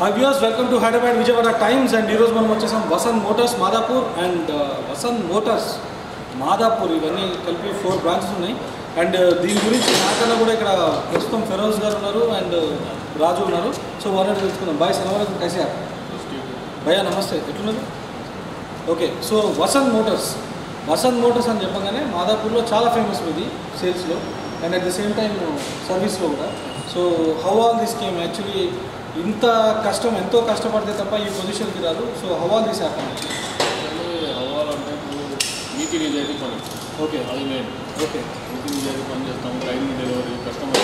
High views welcome to Hyderabad Vijayawada times and ఈరోజు మనం వచ్చేసాం Vasanth motors Madhapur and Vasanth motors Madhapur ఇవన్నీ కలిపి ఫోర్ బ్రాంచెస్ ఉన్నాయి అండ్ దీని గురించి నాకన్నా కూడా ఇక్కడ ప్రస్తుతం ఫెరోజ్ గారు ఉన్నారు అండ్ రాజు ఉన్నారు సో వారిని తెలుసుకుందాం బాయ్ సలవారం కైసా భయ్యా నమస్తే ఎట్లున్నారు okay so Vasanth motors Vasanth motors అని చెప్పగానే మాదాపూర్లో చాలా ఫేమస్ ఇది సేల్స్లో and at the same time సర్వీస్లో కూడా so how all this came actually ఇంత కష్టం ఎంతో కష్టపడితే తప్ప ఈ పొజిషన్కి రాదు so how all this happen అవ్వాలంటే ఇప్పుడు మీకు నిజాయితీ పని ఓకే అది మెయిన్ ఓకే మీకు నిజాయితీ పని చేస్తాం time delivery customer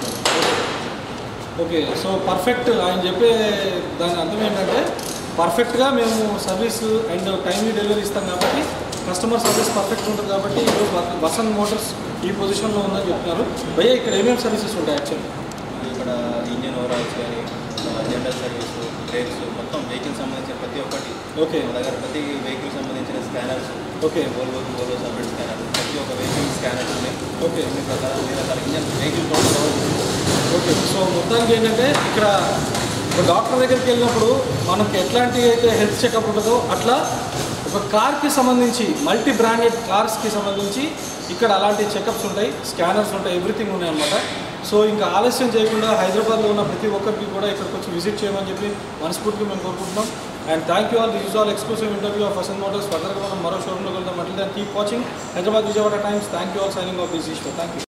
okay so perfect ఆయన చెప్పే దాని అర్థం ఏంటంటే పర్ఫెక్ట్గా మేము సర్వీస్ అండ్ టైమ్లీ డెలివరీ ఇస్తాం కాబట్టి కస్టమర్ సర్వీస్ పర్ఫెక్ట్ ఉంటుంది కాబట్టి ఈరోజు వ- వసంత్ మోటార్స్ ఈ పొజిషన్లో ఉందని చెప్తున్నారు భయ్య ఇక్కడ ఏమేమి సర్వీసెస్ ఉంటాయి యాక్చువల్లీ ఇక్కడ ఇంజిన్ ఓవరాల్స్ కానీ జనరల్ సర్వీస్ బ్రేక్స్ మొత్తం వెహికల్ సంబంధించిన ప్రతి ఒక్కటి ఓకే మా దగ్గర ప్రతి వెహికల్ సంబంధించిన scanners okay Volvo Volvo separate scanner ప్రతి ఒక్క వెహికల్ స్కానర్స్ ఉన్నాయి ఓకే అన్ని ప్రకారం అన్ని రకాల ఇంజన్ వెహికల్ టోటల్ కవర్ చేస్తుంది. ఓకే సో మొత్తానికి ఏంటంటే ఇక్కడ ఒక డాక్టర్ దగ్గరికి వెళ్ళినప్పుడు మనకి ఎట్లాంటి అయితే హెల్త్ చెకప్ ఉంటుందో అట్లా ఒక కార్కి సంబంధించి మల్టీ బ్రాండెడ్ కార్స్కి సంబంధించి ఇక్కడ అలాంటి చెకప్స్ ఉంటాయి స్కానర్స్ ఉంటాయి ఎవ్రీథింగ్ ఉన్నాయి అనమాట సో ఇంకా ఆలస్యం చేయకుండా హైదరాబాద్లో ఉన్న ప్రతి ఒక్కరికి కూడా ఇక్కడికి వచ్చి విజిట్ చేయమని చెప్పి మనస్ఫూర్తిగా మేము కోరుకుంటున్నాం and thank you all this is all exclusive interview of ఫసన్ మోటార్స్ ఫర్దర్గా మనం మరో షోరూమ్లో వెళ్దాం అట్లా keep watching Hyderabad Vijayawada times thank you all signing off this Eshwar thank you